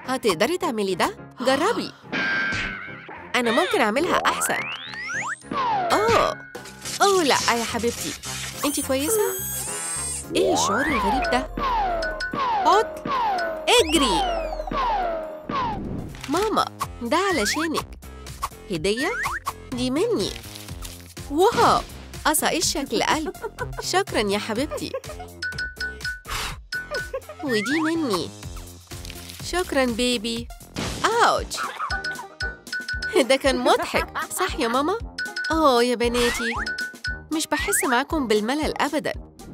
هتقدري تعملي ده؟ جربي أنا ممكن أعملها أحسن أوه أوه لا يا حبيبتي أنتي كويسة؟ إيه الشعور الغريب ده؟ حط اجري ماما ده علشانك هدية؟ دي مني واو قصايص شكل قلب شكرا يا حبيبتي ودي مني شكرا بيبي اوتش ده كان مضحك صح يا ماما اوه يا بناتي مش بحس معاكم بالملل ابدا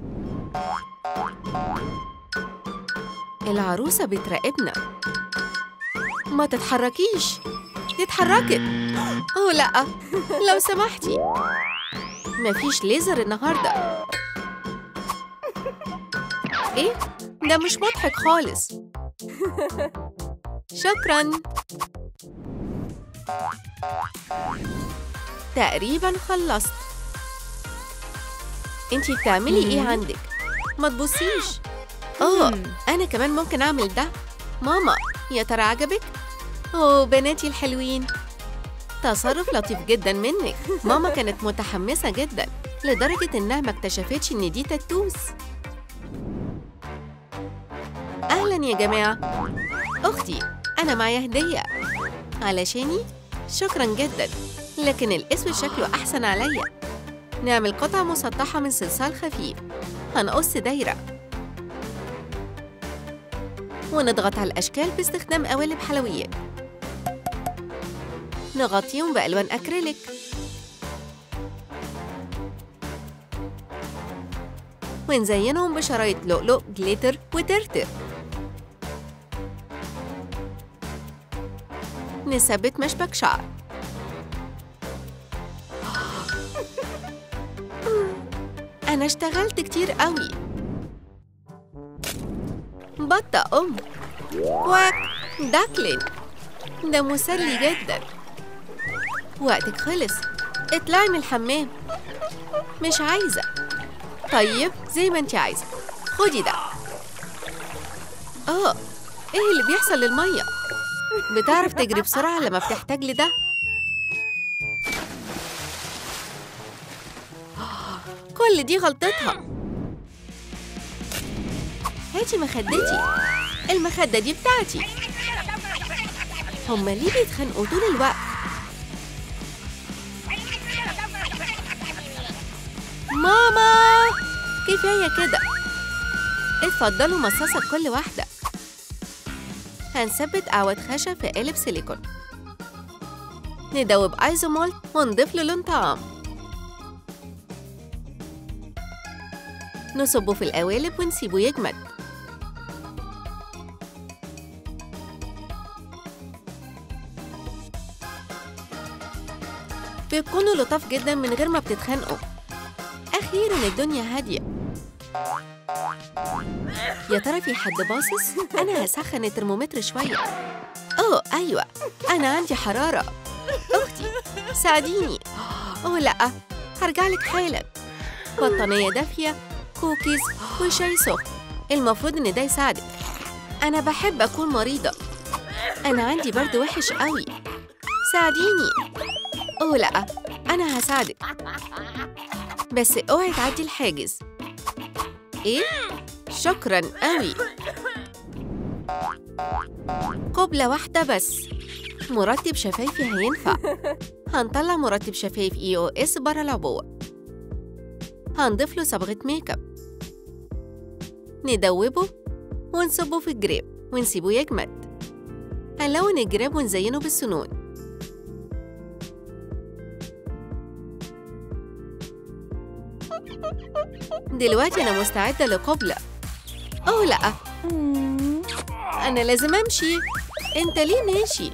العروسة بتراقبنا ما تتحركيش دي اتحركت اوه لا لو سمحتي مفيش ليزر النهارده ايه ده مش مضحك خالص شكرا تقريبا خلصت انتي بتعملي ايه عندك ما تبصيش اوه انا كمان ممكن اعمل ده ماما يا ترى عجبك اوه بناتي الحلوين تصرف لطيف جدا منك ماما كانت متحمسة جدا لدرجة إنها ما اكتشفتش إن دي تتوس أهلا يا جماعة أختي أنا معايا هدية علشاني شكرا جدا لكن الأسود شكله أحسن عليا نعمل قطعة مسطحة من صلصال خفيف هنقص دايرة ونضغط على الأشكال باستخدام قوالب حلويات نغطيهم بألوان أكريليك ونزينهم بشرايط لؤلؤ جليتر وترتر نثبت مشبك شعر أنا اشتغلت كتير قوي بطة أم كواك داكلين ده مسلي جدا وقتك خلص اطلعي من الحمام مش عايزة طيب زي ما انت عايزة خدي ده اه ايه اللي بيحصل للمية بتعرف تجري بسرعة لما بتحتاج لده كل دي غلطتها هاتي مخدتي المخدة دي بتاعتي هما ليه بيتخانقوا طول الوقت ماما كفاية كده اتفضلوا مصاصة كل واحدة هنثبت أعواد خشب في قالب سيليكون ندوب ايزومولت ونضيف له لون طعام نصبه في القوالب ونسيبه يجمد بيكونوا لطاف جدا من غير ما بتتخانقوا أخيرا الدنيا هادية يا ترى في حد باصص؟ أنا هسخن الترمومتر شوية أوه أيوة أنا عندي حرارة أختي ساعديني أوه لأ هرجعلك حالا بطانية دافية كوكيز وشاي سخن المفروض إن ده يساعدك أنا بحب أكون مريضة أنا عندي برد وحش قوي ساعديني أوه لأ أنا هساعدك بس اوعي تعدي الحاجز ايه شكرا قوي قبلة واحدة بس مرطب شفايفي هينفع هنطلع مرطب شفايف اي او اس برا العبوة هنضيف له صبغة ميك اب ندوبه ونصبه في الجراب ونسيبه يجمد هنلون الجراب ونزينه بالسنون دلوقتي أنا مستعدة لقبلة أوه لأ أنا لازم أمشي أنت ليه ماشي؟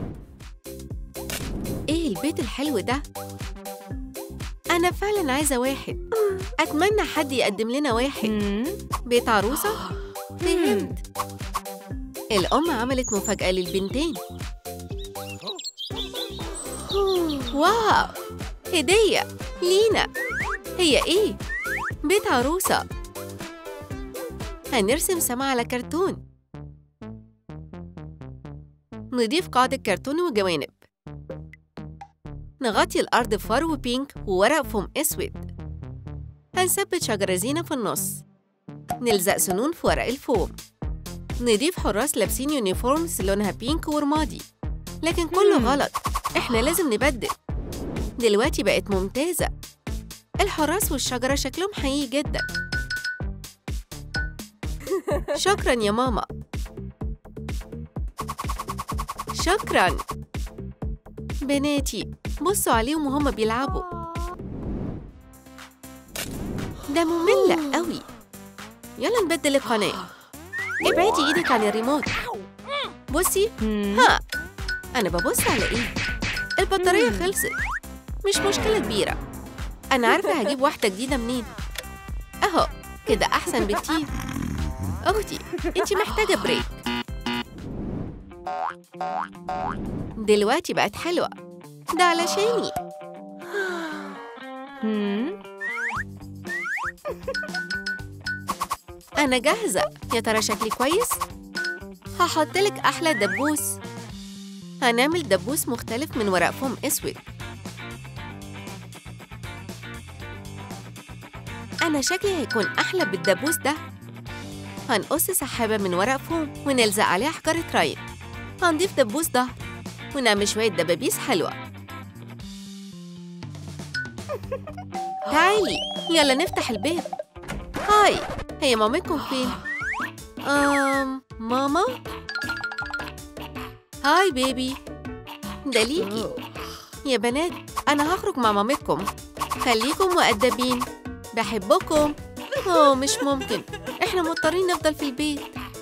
إيه البيت الحلو ده؟ أنا فعلا عايزة واحد أتمنى حد يقدم لنا واحد بيت عروسة؟ فهمت الأم عملت مفاجأة للبنتين واو هدية لينا هي إيه؟ بيت عروسة هنرسم سما على كرتون نضيف قاعدة كرتون وجوانب نغطي الأرض بفرو بينك وورق فوم أسود هنثبت شجرة زينة في النص نلزق سنون في ورق الفوم نضيف حراس لابسين يونيفورمز لونها بينك ورمادي لكن كله غلط احنا لازم نبدل دلوقتي بقت ممتازة الحراس والشجرة شكلهم حقيقي جدا شكرا يا ماما شكرا بناتي بصوا عليهم وهم بيلعبوا ده ممل قوي يلا نبدل القناة ابعدي ايدك عن الريموت بصي ها انا ببص على ايه البطارية خلصت مش مشكلة كبيرة انا عارفة هجيب واحدة جديدة منين اهو كده احسن بكتير اختي انت محتاجة بريك دلوقتي بقت حلوة ده علشاني أنا جاهزة يا ترى شكلي كويس؟ هحطلك أحلى دبوس هنعمل دبوس مختلف من ورق فوم أسود أنا شكلي هيكون أحلى بالدبوس ده هنقص سحابة من ورق فوم ونلزق عليها حجرة رايل هنضيف دبوس ظهر ونعمل شوية دبابيس حلوة تعالي يلا نفتح الباب هاي هي مامتكم فين؟ أم ماما؟ هاي بيبي ده ليكي يا بنات أنا هخرج مع مامتكم خليكم مؤدبين بحبكم أوه مش ممكن إحنا مضطرين نفضل في البيت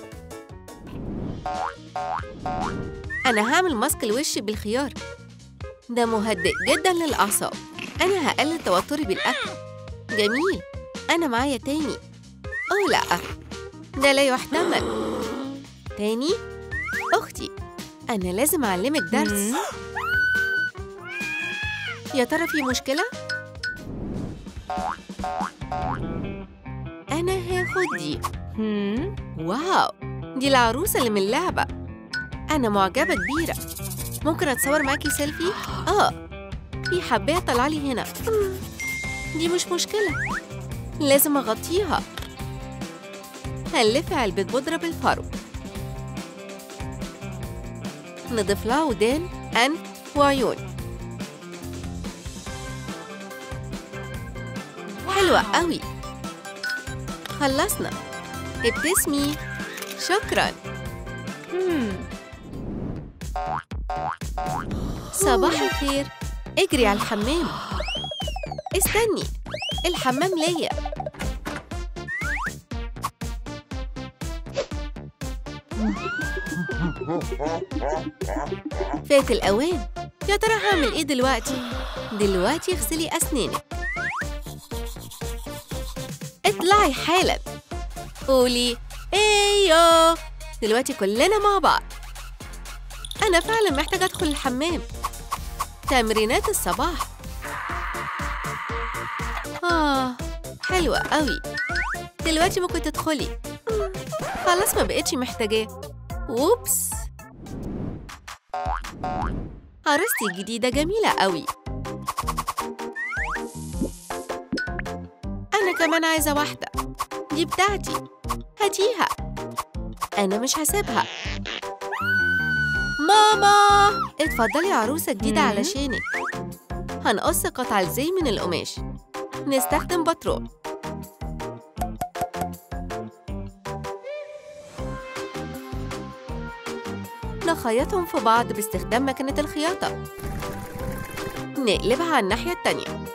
أنا هعمل ماسك الوش بالخيار ده مهدئ جدا للأعصاب أنا هقلل توتري بالأكل جميل أنا معايا تاني أو لأ ده لا يحتمل تاني أختي أنا لازم أعلمك درس يا ترى في مشكلة؟ أنا هاخد دي واو دي العروسة اللي من اللعبة أنا معجبة كبيرة ممكن أتصور معاكي سيلفي؟ آه في حباية طلعلي هنا دي مش مشكلة لازم أغطيها هنلف علبة بودرة بالفرو نضيف لها ودان أنف وعيون حلوة قوي خلصنا ابتسمي شكرا صباح الخير اجري على الحمام استني الحمام ليا فات الأوان يا ترى هعمل إيه دلوقتي؟ دلوقتي اغسلي أسنانك اطلعي حالا قولي ايوه دلوقتي كلنا مع بعض أنا فعلا محتاجة أدخل الحمام تمرينات الصباح آه حلوة قوي دلوقتي ممكن تدخلي خلاص ما بقتش محتاجاه ووبس عروستي الجديدة جميلة قوي أنا كمان عايزة واحدة دي بتاعتي هاتيها أنا مش هسيبها ماما اتفضلي عروسة جديدة مم. علشانك هنقص قطع الزي من القماش نستخدم باترون نخيطهم في بعض باستخدام مكنة الخياطة نقلبها على الناحية التانية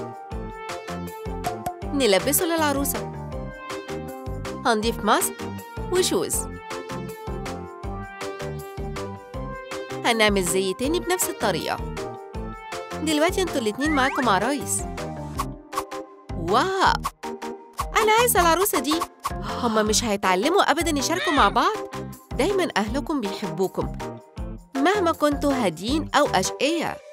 نلبسه للعروسة هنضيف ماسك وشوز هنعمل زي تاني بنفس الطريقة دلوقتي انتوا الاتنين معاكم عرايس واو أنا عايزة العروسة دي هما مش هيتعلموا أبدا يشاركوا مع بعض دايما أهلكم بيحبوكم مهما كنتوا هادين أو أشقياء